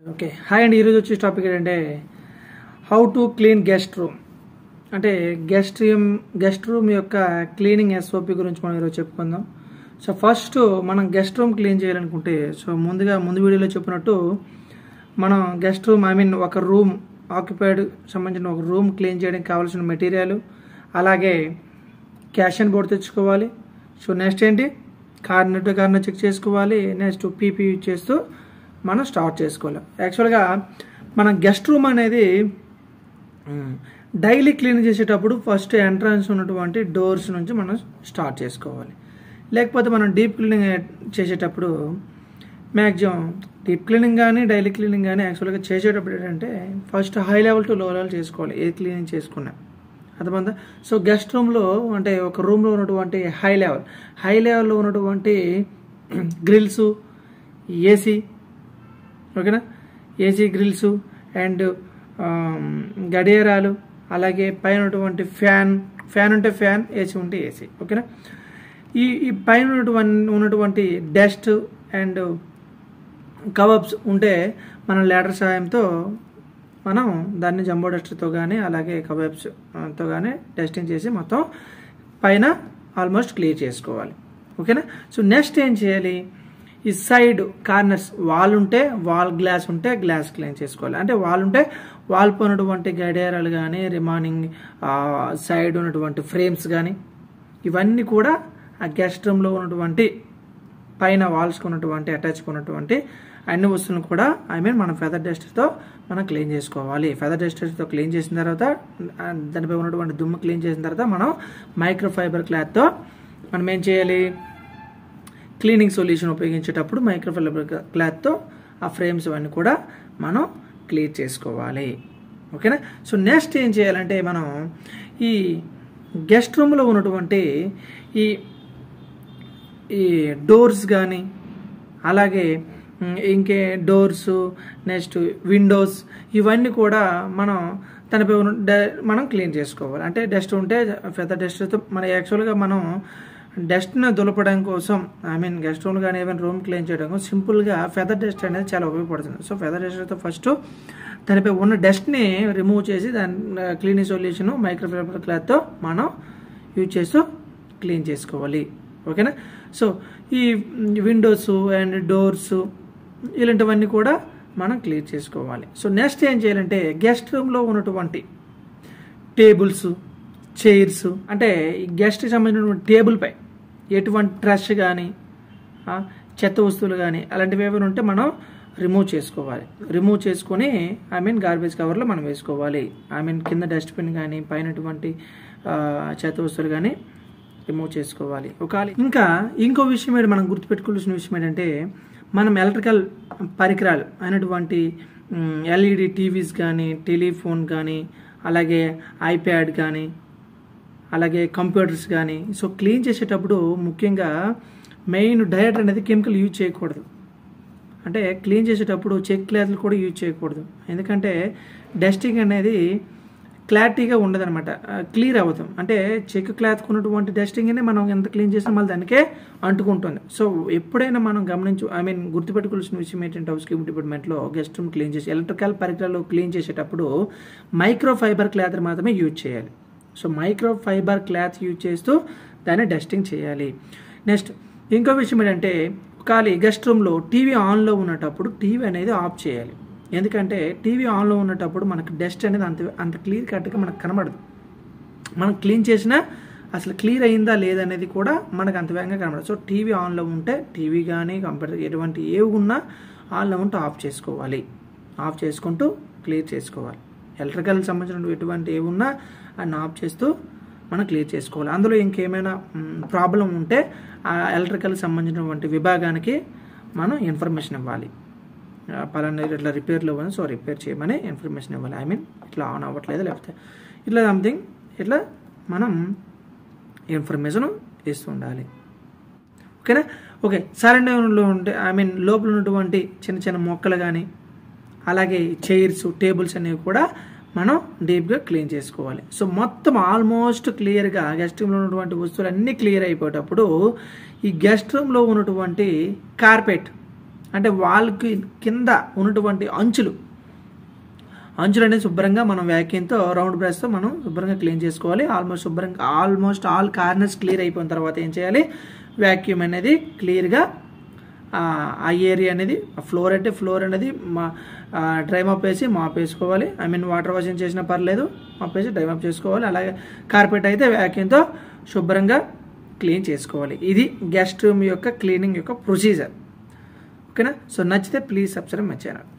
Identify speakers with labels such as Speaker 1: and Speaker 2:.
Speaker 1: okay hi అండి ఈరోజు వచ్చే టాపిక్ ఏంటంటే how to clean guest room అంటే గెస్ట్ రూమ్ గెస్ట్ రూమ్ యొక్క క్లీనింగ్ ఎస్ఓపి గురించి మనం ఈరోజు చెప్పుకుందాం సో ఫస్ట్ మనం గెస్ట్ రూమ్ క్లీన్ చేయాలనుకుంటే సో ముందుగా ముందు వీడియోలో చెప్పినట్టు మనం గెస్ట్ రూమ్ ఐ మీన్ ఒక రూమ్ ఆక్యుపైడ్ సంబంధించిన ఒక రూమ్ క్లీన్ చేయడానికి కావాల్సిన మెటీరియల్ అలాగే క్యాష్ అండ్ బోర్డు తెచ్చుకోవాలి సో నెక్స్ట్ ఏంటి కార్నర్ టు కార్నర్ చెక్ చేసుకోవాలి నెక్స్ట్ పీపీ యూజ్ చేస్తూ మనం స్టార్ట్ చేసుకోవాలి యాక్చువల్గా మన గెస్ట్ రూమ్ అనేది డైలీ క్లీన్ చేసేటప్పుడు ఫస్ట్ ఎంట్రన్స్ ఉన్నటువంటి డోర్స్ నుంచి మనం స్టార్ట్ చేసుకోవాలి లేకపోతే మనం డీప్ క్లీనింగ్ చేసేటప్పుడు మ్యాక్సిమం డీప్ క్లీనింగ్ కానీ డైలీ క్లీనింగ్ కానీ యాక్చువల్గా చేసేటప్పుడు ఏంటంటే first high level to low level చేసుకోవాలి ఏ క్లీనింగ్ చేసుకున్నా అర్థమైందా సో గెస్ట్ రూమ్లో అంటే ఒక రూమ్లో ఉన్నటువంటి హై లెవెల్ హై లెవెల్లో ఉన్నటువంటి గ్రిల్స్ ఏసీ ఓకేనా ఏసీ గ్రిల్స్ అండ్ గడియారాలు అలాగే పైన ఉన్నటువంటి ఫ్యాన్ ఫ్యాన్ ఉంటే ఫ్యాన్ ఏసీ ఉంటే ఏసీ ఓకేనా ఈ ఈ పైన ఉన్నటువంటి ఉన్నటువంటి డస్ట్ అండ్ కవబ్స్ ఉంటే మనం లేడర్ సహాయంతో మనం దాన్ని జంబో డస్టర్తో కానీ అలాగే కబాబ్స్ తో కానీ టెస్టింగ్ చేసి మొత్తం పైన ఆల్మోస్ట్ క్లియర్ చేసుకోవాలి ఓకేనా సో నెక్స్ట్ ఏం చేయాలి ఈ సైడ్ కార్నర్స్ వాల్ ఉంటే వాల్ గ్లాస్ ఉంటే గ్లాస్ క్లీన్ చేసుకోవాలి అంటే వాల్ ఉంటే వాల్ పోయినటువంటి గడియారాలు కానీ రిమైనింగ్ సైడ్ ఉన్నటువంటి ఫ్రేమ్స్ కానీ ఇవన్నీ కూడా ఆ గెస్ట్ రూమ్లో ఉన్నటువంటి పైన వాల్స్కి ఉన్నటువంటి అటాచ్కి ఉన్నటువంటి అన్ని వస్తువులను కూడా ఐ మీన్ మనం ఫెదర్ డస్టర్తో మనం క్లీన్ చేసుకోవాలి ఫెదర్ డస్టర్తో క్లీన్ చేసిన తర్వాత దానిపై ఉన్నటువంటి దుమ్ము క్లీన్ చేసిన తర్వాత మనం మైక్రో ఫైబర్ క్లాత్తో మనం ఏం చేయాలి క్లీనింగ్ సొల్యూషన్ ఉపయోగించేటప్పుడు మైక్రో ఫైబర్ క్లాత్తో ఆ ఫ్రేమ్స్ అవన్నీ కూడా మనం క్లియర్ చేసుకోవాలి ఓకేనా సో నెక్స్ట్ ఏం చేయాలంటే మనం ఈ గెస్ట్ రూమ్లో ఉన్నటువంటి ఈ ఈ డోర్స్ కానీ అలాగే ఇంకే డోర్స్ నెక్స్ట్ విండోస్ ఇవన్నీ కూడా మనం దానిపై మనం క్లీన్ చేసుకోవాలి అంటే డస్ట్ ఉంటే పెద్ద డస్ట్తో మన యాక్చువల్గా మనం డస్ట్ని దులపడం కోసం ఐ మీన్ గెస్ట్ రూమ్ కానీ ఏమైనా రూమ్ క్లీన్ చేయడం కోసం సింపుల్గా ఫెదర్ డస్ట్ అనేది చాలా ఉపయోగపడుతుంది సో ఫెదర్ డస్ట్తో ఫస్ట్ దానిపై ఉన్న డస్ట్ని రిమూవ్ చేసి దాని క్లీనింగ్ సొల్యూషన్ మైక్రోఫైబర్ క్లాత్తో మనం యూజ్ చేస్తూ క్లీన్ చేసుకోవాలి ఓకేనా సో ఈ విండోస్ అండ్ డోర్స్ ఇలాంటివన్నీ కూడా మనం క్లియర్ చేసుకోవాలి సో నెక్స్ట్ ఏం చేయాలంటే గెస్ట్ రూమ్లో ఉన్నటువంటి టేబుల్స్ చైర్స్ అంటే ఈ గెస్ట్కి సంబంధించినటువంటి టేబుల్ పై ఎటువంటి ట్రష్ కానీ చెత్త వస్తువులు కానీ అలాంటివి ఏమైనా ఉంటే మనం రిమూవ్ చేసుకోవాలి రిమూవ్ చేసుకొని ఐ మీన్ గార్బేజ్ కవర్లో మనం వేసుకోవాలి ఐ మీన్ కింద డస్ట్బిన్ కానీ పైనటువంటి చెత్త వస్తువులు కానీ రిమూవ్ చేసుకోవాలి ఒకవేళ ఇంకా ఇంకో విషయం ఏంటి మనం గుర్తుపెట్టుకోవాల్సిన విషయం ఏంటంటే మనం ఎలక్ట్రికల్ పరికరాలు అయినటువంటి ఎల్ఈడి టీవీస్ కానీ టెలిఫోన్ కానీ అలాగే ఐప్యాడ్ కానీ అలాగే కంప్యూటర్స్ కానీ సో క్లీన్ చేసేటప్పుడు ముఖ్యంగా మెయిన్ డయట్ అనేది కెమికల్ యూజ్ చేయకూడదు అంటే క్లీన్ చేసేటప్పుడు చెక్ క్లాత్లు కూడా యూజ్ చేయకూడదు ఎందుకంటే డస్టింగ్ అనేది క్లారిటీగా ఉండదనమాట క్లియర్ అవుతాం అంటే చెక్ క్లాత్ ఉన్నటువంటి డస్టింగ్నే మనం ఎంత క్లీన్ చేసినా మళ్ళీ దానికే అంటుకుంటుంది సో ఎప్పుడైనా మనం గమనించు ఐ మీన్ గుర్తుపెట్టుకోవాల్సిన విషయం ఏంటంటే హౌస్ కీపింగ్ డిపార్ట్మెంట్లో గెస్ట్ రూమ్ క్లీన్ చేసి ఎలక్ట్రికల్ పరికరాలు క్లీన్ చేసేటప్పుడు మైక్రో ఫైబర్ క్లాత్ మాత్రమే యూజ్ చేయాలి so microfibre cloth use చేస్తూ దాన్ని డస్టింగ్ చేయాలి నెక్స్ట్ ఇంకో విషయం ఏంటంటే ఖాళీ గెస్ట్ రూమ్లో టీవీ ఆన్లో ఉన్నటప్పుడు టీవీ అనేది ఆఫ్ చేయాలి ఎందుకంటే టీవీ ఆన్లో ఉన్నటప్పుడు మనకు డస్ట్ అనేది అంత అంత క్లియర్ కట్గా మనకు కనబడదు మనం క్లీన్ చేసినా అసలు క్లియర్ అయిందా లేదనేది కూడా మనకు అంత వేగంగా కనబడదు సో టీవీ ఆన్లో ఉంటే టీవీ కానీ కంప్యూటర్ ఎటువంటి ఏవి ఉన్నా ఆన్లో ఉంటే ఆఫ్ చేసుకోవాలి ఆఫ్ చేసుకుంటూ క్లియర్ చేసుకోవాలి ఎలక్ట్రికల్ సంబంధించిన ఎటువంటి ఏవి ఉన్నా అన్ని ఆఫ్ చేస్తూ మనం క్లియర్ చేసుకోవాలి అందులో ఇంకేమైనా ప్రాబ్లం ఉంటే ఆ ఎలక్ట్రికల్ సంబంధించినటువంటి విభాగానికి మనం ఇన్ఫర్మేషన్ ఇవ్వాలి పలానా ఇట్లా రిపేర్లు ఇవ్వాలి సో రిపేర్ చేయమని ఇన్ఫర్మేషన్ ఇవ్వాలి ఐ మీన్ ఇట్లా ఆన్ అవ్వట్లేదు లేకపోతే ఇట్లా సంథింగ్ ఇట్లా మనం ఇన్ఫర్మేషన్ ఇస్తూ ఉండాలి ఓకేనా ఓకే సరైనలో ఉంటే ఐ మీన్ లోపల ఉన్నటువంటి చిన్న చిన్న మొక్కలు కానీ అలాగే చైర్స్ టేబుల్స్ అనేవి కూడా మనం డీప్గా క్లీన్ చేసుకోవాలి సో మొత్తం ఆల్మోస్ట్ క్లియర్గా గెస్ట్ రూమ్లో ఉన్నటువంటి వస్తువులు అన్నీ క్లియర్ అయిపోయేటప్పుడు ఈ గెస్ట్ రూమ్లో ఉన్నటువంటి కార్పెట్ అంటే వాళ్ళకి కింద ఉన్నటువంటి అంచులు అంచులు అనేది శుభ్రంగా మనం వ్యాక్యూమ్తో రౌండ్ బ్రష్తో మనం శుభ్రంగా క్లీన్ చేసుకోవాలి ఆల్మోస్ట్ శుభ్రంగా ఆల్మోస్ట్ ఆల్ కార్నర్స్ క్లియర్ అయిపోయిన తర్వాత ఏం చేయాలి వ్యాక్యూమ్ అనేది క్లియర్గా ఆ ఏరియా అనేది ఫ్లోర్ అంటే ఫ్లోర్ అనేది మా డ్రై మప్ వేసి మాప్ వేసుకోవాలి ఐ మీన్ వాటర్ వాషింగ్ చేసినా పర్లేదు మాప్ వేసి డ్రై మప్ చేసుకోవాలి అలాగే కార్పెట్ అయితే వ్యాక్యూమ్తో శుభ్రంగా క్లీన్ చేసుకోవాలి ఇది గెస్ట్ రూమ్ యొక్క క్లీనింగ్ యొక్క ప్రొసీజర్ ఓకేనా సో నచ్చితే ప్లీజ్ సబ్స్క్రైబ్ మై ఛానల్